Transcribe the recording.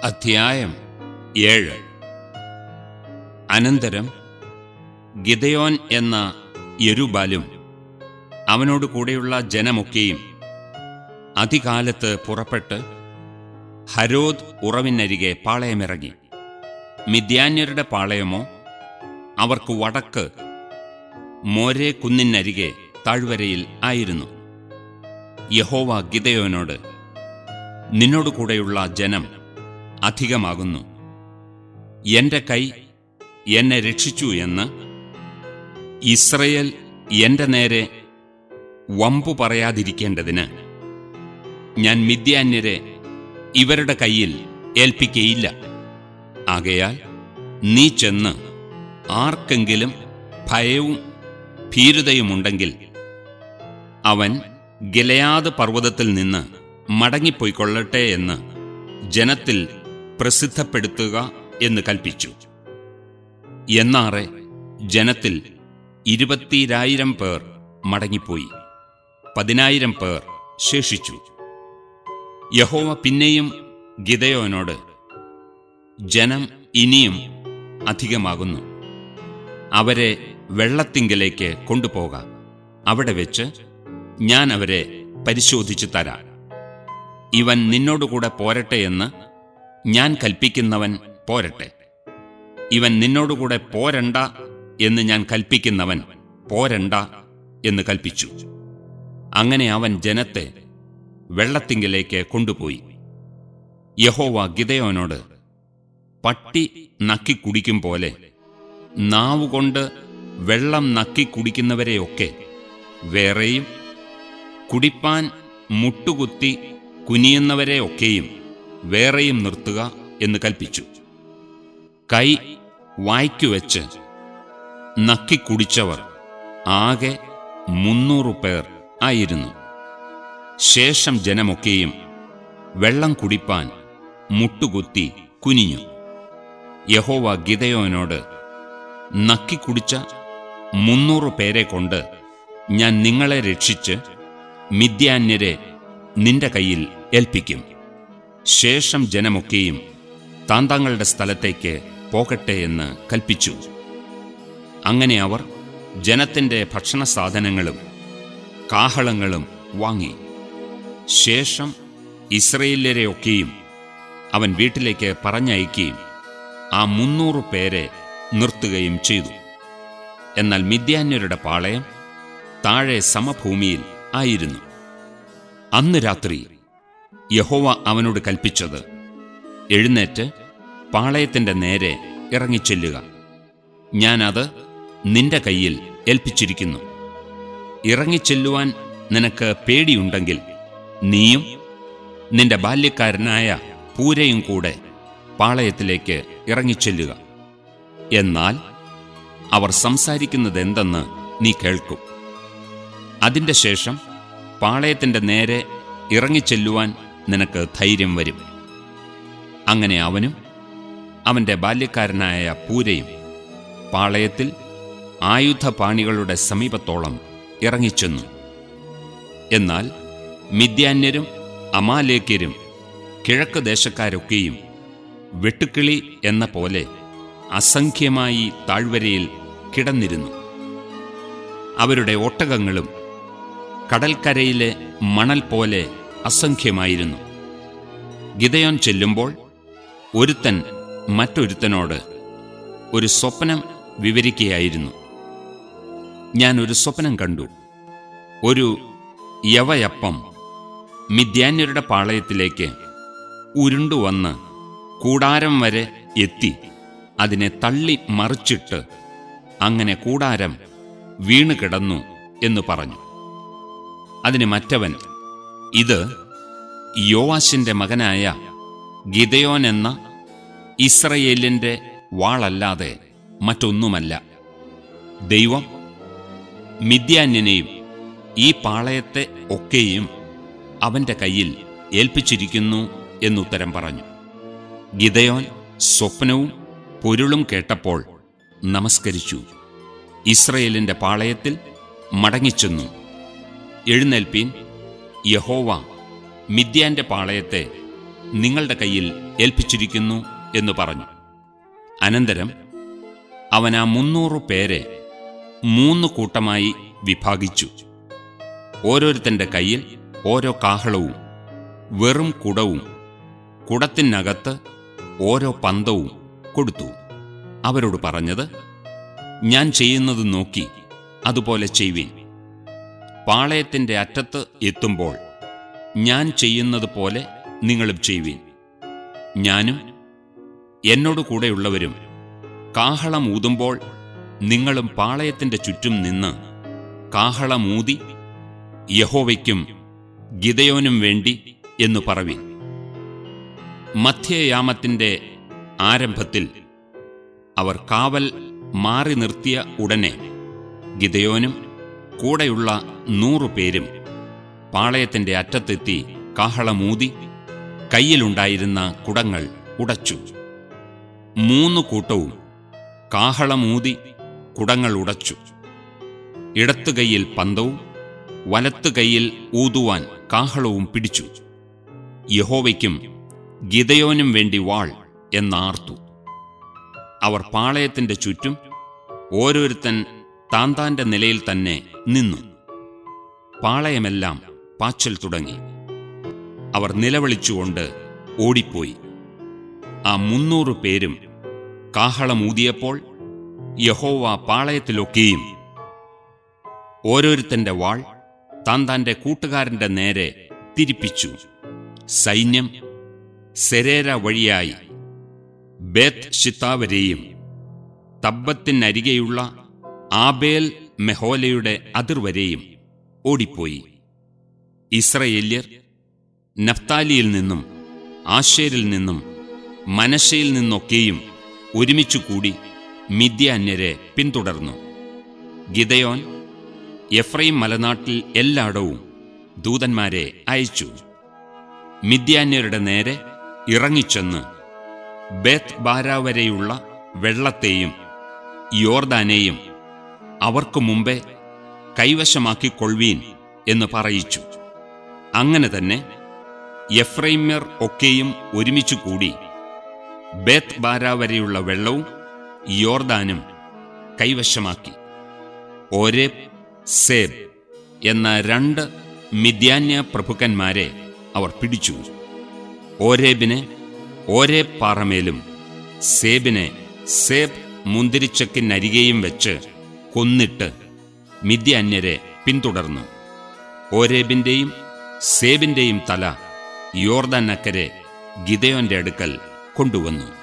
അധ്യായം ഏഴ് അനന്തരം ഗിദയോൻ എന്ന യെരുബാലും അവനോട് കൂടെയുള്ള ജനമൊക്കെയും അതികാലത്ത് പുറപ്പെട്ട് ഹരോദ് ഉറവിനരികെ പാളയമിറങ്ങി മിദ്യാന്യരുടെ പാളയമോ അവർക്ക് വടക്ക് മോരെ കുന്നിനരികെ താഴ്വരയിൽ ആയിരുന്നു യഹോവ ഗിദയോനോട് നിന്നോട് കൂടെയുള്ള ജനം അധികമാകുന്നു എന്റെ കൈ എന്നെ രക്ഷിച്ചു എന്ന് ഇസ്രയേൽ എന്റെ നേരെ വമ്പു പറയാതിരിക്കേണ്ടതിന് ഞാൻ മിദ്യാന്യരെ ഇവരുടെ കയ്യിൽ ഏൽപ്പിക്കയില്ല ആകയാൽ നീ ചെന്ന് ആർക്കെങ്കിലും ഭയവും ഭീരുതയുമുണ്ടെങ്കിൽ അവൻ ഗിലയാദ് പർവ്വതത്തിൽ നിന്ന് മടങ്ങിപ്പോയിക്കൊള്ളട്ടെ എന്ന് ജനത്തിൽ പ്രസിദ്ധപ്പെടുത്തുക എന്ന് കൽപ്പിച്ചു എന്നാറെ ജനത്തിൽ ഇരുപത്തിരായിരം പേർ മടങ്ങിപ്പോയി പതിനായിരം പേർ ശേഷിച്ചു യഹോവ പിന്നെയും ഗിദയോനോട് ജനം ഇനിയും അധികമാകുന്നു അവരെ വെള്ളത്തിങ്കലേക്ക് കൊണ്ടുപോകാം അവിടെ വെച്ച് ഞാൻ അവരെ പരിശോധിച്ചു തരാം ഇവൻ നിന്നോടുകൂടെ പോരട്ടെ എന്ന് ഞാൻ കൽപ്പിക്കുന്നവൻ പോരട്ടെ ഇവൻ നിന്നോടുകൂടെ പോരണ്ട എന്ന് ഞാൻ കൽപ്പിക്കുന്നവൻ പോരണ്ട എന്ന് കൽപ്പിച്ചു അങ്ങനെ അവൻ ജനത്തെ വെള്ളത്തിങ്കലേക്ക് കൊണ്ടുപോയി യഹോവ ഗിദയോനോട് പട്ടി നക്കി കുടിക്കും പോലെ നാവുകൊണ്ട് വെള്ളം നക്കി കുടിക്കുന്നവരെയൊക്കെ വേറെയും കുടിപ്പാൻ മുട്ടുകുത്തി കുനിയുന്നവരെയൊക്കെയും വേറെയും നിർത്തുക എന്ന് കൽപ്പിച്ചു കൈ വായ്ക്കുവെച്ച് നക്കി കുടിച്ചവർ ആകെ മുന്നൂറു പേർ ആയിരുന്നു ശേഷം ജനമൊക്കെയും വെള്ളം കുടിപ്പാൻ മുട്ടുകുത്തി കുനിഞ്ഞു യഹോവ ഗിദയോനോട് നക്കി കുടിച്ച മുന്നൂറ് പേരെ കൊണ്ട് ഞാൻ നിങ്ങളെ രക്ഷിച്ച് മിദ്യാന്യരെ നിന്റെ കയ്യിൽ ഏൽപ്പിക്കും ശേഷം ജനമൊക്കെയും താന്താങ്ങളുടെ സ്ഥലത്തേക്ക് പോകട്ടെ എന്ന് കൽപ്പിച്ചു അങ്ങനെ അവർ ജനത്തിന്റെ ഭക്ഷണ സാധനങ്ങളും കാഹളങ്ങളും വാങ്ങി ശേഷം ഇസ്രയേലരെയൊക്കെയും അവൻ വീട്ടിലേക്ക് പറഞ്ഞയക്കുകയും ആ മുന്നൂറ് പേരെ നിർത്തുകയും ചെയ്തു എന്നാൽ മിദ്യാന്യരുടെ പാളയം താഴെ സമഭൂമിയിൽ ആയിരുന്നു അന്ന് രാത്രി യഹോവ അവനോട് കൽപ്പിച്ചത് എഴുന്നേറ്റ് പാളയത്തിന്റെ നേരെ ഇറങ്ങിച്ചെല്ലുക ഞാനത് നിന്റെ കയ്യിൽ ഏൽപ്പിച്ചിരിക്കുന്നു ഇറങ്ങിച്ചെല്ലുവാൻ നിനക്ക് പേടിയുണ്ടെങ്കിൽ നീയും നിന്റെ ബാല്യക്കാരനായ പൂരയും കൂടെ പാളയത്തിലേക്ക് ഇറങ്ങിച്ചെല്ലുക എന്നാൽ അവർ സംസാരിക്കുന്നതെന്തെന്ന് നീ കേൾക്കും അതിന്റെ ശേഷം പാളയത്തിന്റെ നേരെ ഇറങ്ങിച്ചെല്ലുവാൻ നിനക്ക് ധൈര്യം വരും അങ്ങനെ അവനും അവന്റെ ബാല്യക്കാരനായ പൂരയും പാളയത്തിൽ ആയുധപാണികളുടെ സമീപത്തോളം ഇറങ്ങിച്ചെന്നു എന്നാൽ മിദ്യാന്യരും അമാലേക്യരും കിഴക്ക് ദേശക്കാരൊക്കെയും വെട്ടുക്കിളി എന്ന പോലെ അസംഖ്യമായി താഴ്വരയിൽ കിടന്നിരുന്നു അവരുടെ ഒട്ടകങ്ങളും കടൽക്കരയിലെ മണൽ പോലെ അസംഖ്യമായിരുന്നു ഗിതയോൻ ചെല്ലുമ്പോൾ ഒരുത്തൻ മറ്റൊരുത്തനോട് ഒരു സ്വപ്നം വിവരിക്കുകയായിരുന്നു ഞാൻ ഒരു സ്വപ്നം കണ്ടു ഒരു യവയപ്പം മിദ്യാന്യരുടെ പാളയത്തിലേക്ക് ഉരുണ്ടുവന്ന് കൂടാരം വരെ എത്തി അതിനെ തള്ളി മറിച്ചിട്ട് അങ്ങനെ കൂടാരം വീണു കിടന്നു എന്ന് പറഞ്ഞു അതിന് മറ്റവൻ ഇത് യോവാശിന്റെ മകനായ ഗിദയോൻ എന്ന ഇസ്രയേലിന്റെ വാളല്ലാതെ മറ്റൊന്നുമല്ല ദൈവം മിദ്യാന്യനെയും ഈ പാളയത്തെ ഒക്കെയും അവന്റെ കയ്യിൽ ഏൽപ്പിച്ചിരിക്കുന്നു എന്നുത്തരം പറഞ്ഞു ഗിദയോൻ സ്വപ്നവും പൊരുളും കേട്ടപ്പോൾ നമസ്കരിച്ചു ഇസ്രയേലിന്റെ പാളയത്തിൽ മടങ്ങിച്ചെന്നു എഴുന്നേൽപ്പീൻ യഹോവ മിദ്യാന്റെ പാളയത്തെ നിങ്ങളുടെ കയ്യിൽ ഏൽപ്പിച്ചിരിക്കുന്നു എന്ന് പറഞ്ഞു അനന്തരം അവൻ ആ മുന്നൂറ് പേരെ മൂന്ന് കൂട്ടമായി വിഭാഗിച്ചു ഓരോരുത്തന്റെ കയ്യിൽ ഓരോ കാഹളവും വെറും കുടവും കുടത്തിനകത്ത് ഓരോ പന്തവും കൊടുത്തു അവരോട് പറഞ്ഞത് ഞാൻ ചെയ്യുന്നത് നോക്കി അതുപോലെ ചെയ്യുവിൻ പാളയത്തിന്റെ അറ്റത്ത് എത്തുമ്പോൾ ഞാൻ ചെയ്യുന്നത് പോലെ നിങ്ങളും ചെയ്യുവിൻ ഞാനും എന്നോട് കൂടെയുള്ളവരും കാഹളം ഊതുമ്പോൾ നിങ്ങളും പാളയത്തിന്റെ ചുറ്റും നിന്ന് കാഹളമൂതി യഹോവയ്ക്കും ഗിതയോനും വേണ്ടി എന്നു പറവിൻ മധ്യയാമത്തിന്റെ ആരംഭത്തിൽ അവർ കാവൽ മാറി നിർത്തിയ ഉടനെ ഗിതയോനും കൂടെയുള്ള നൂറു പേരും പാളയത്തിന്റെ അറ്റത്തെത്തി കാഹളമൂതി കയ്യിലുണ്ടായിരുന്ന കുടങ്ങൾ ഉടച്ചു മൂന്ന് കൂട്ടവും കാഹളമൂതി കുടങ്ങൾ ഉടച്ചു ഇടത്തു കൈയിൽ പന്തവും വലത്തു കൈയിൽ ഊതുവാൻ കാഹളവും പിടിച്ചു യഹോവയ്ക്കും ഗിതയോനും വേണ്ടി വാൾ എന്നാർത്തു അവർ പാളയത്തിന്റെ ചുറ്റും ഓരോരുത്തൻ താന്താന്റെ നിലയിൽ തന്നെ നിന്നു പാളയമെല്ലാം പാച്ചൽ തുടങ്ങി അവർ നിലവിളിച്ചുകൊണ്ട് ഓടിപ്പോയി ആ മുന്നൂറ് പേരും കാഹളമൂതിയപ്പോൾ യഹോവ പാളയത്തിലൊക്കെയും ഓരോരുത്തന്റെ വാൾ താൻ താന്റെ കൂട്ടുകാരന്റെ നേരെ തിരിപ്പിച്ചു സൈന്യം സെരേര വഴിയായി ബേത്ത് ഷിത്താവരെയും തബ്ബത്തിനരികെയുള്ള ആബേൽ മെഹോലയുടെ അതിർവരെയും ഓടിപ്പോയി ഇസ്രയേല്യർ നഫ്താലിയിൽ നിന്നും ആശേരിൽ നിന്നും മനശയിൽ നിന്നൊക്കെയും ഒരുമിച്ചു കൂടി മിദ്യാന്യരെ പിന്തുടർന്നു ഗിദയോൻ എഫ്രൈം മലനാട്ടിൽ എല്ലായിടവും ദൂതന്മാരെ അയച്ചു മിദ്യാന്യരുടെ നേരെ ഇറങ്ങിച്ചെന്ന് ബേത്ത് ബാര വരെയുള്ള വെള്ളത്തെയും യോർദാനെയും അവർക്കു മുമ്പേ കൈവശമാക്കിക്കൊള്ളുവീൻ എന്ന് പറയിച്ചു അങ്ങനെ തന്നെ എഫ്രൈമ്യർ ഒക്കെയും ഒരുമിച്ചു കൂടി ബേത്ത് ബാര വരെയുള്ള വെള്ളവും യോർദാനും കൈവശമാക്കി ഓരേബ് സേബ് എന്ന രണ്ട് മിദ്യാന്യ പ്രഭുക്കന്മാരെ അവർ പിടിച്ചു ഓരേബിനെ ഓരേബ് പാറമേലും സേബിനെ സേബ് മുന്തിരിച്ചക്കിനരികെയും വെച്ച് കൊന്നിട്ട് മിദ്യാന്യരെ പിന്തുടർന്നു ഓരേബിന്റെയും സേബിന്റെയും തല യോർദാൻ അക്കരെ ഗിദയോന്റെ അടുക്കൽ കൊണ്ടുവന്നു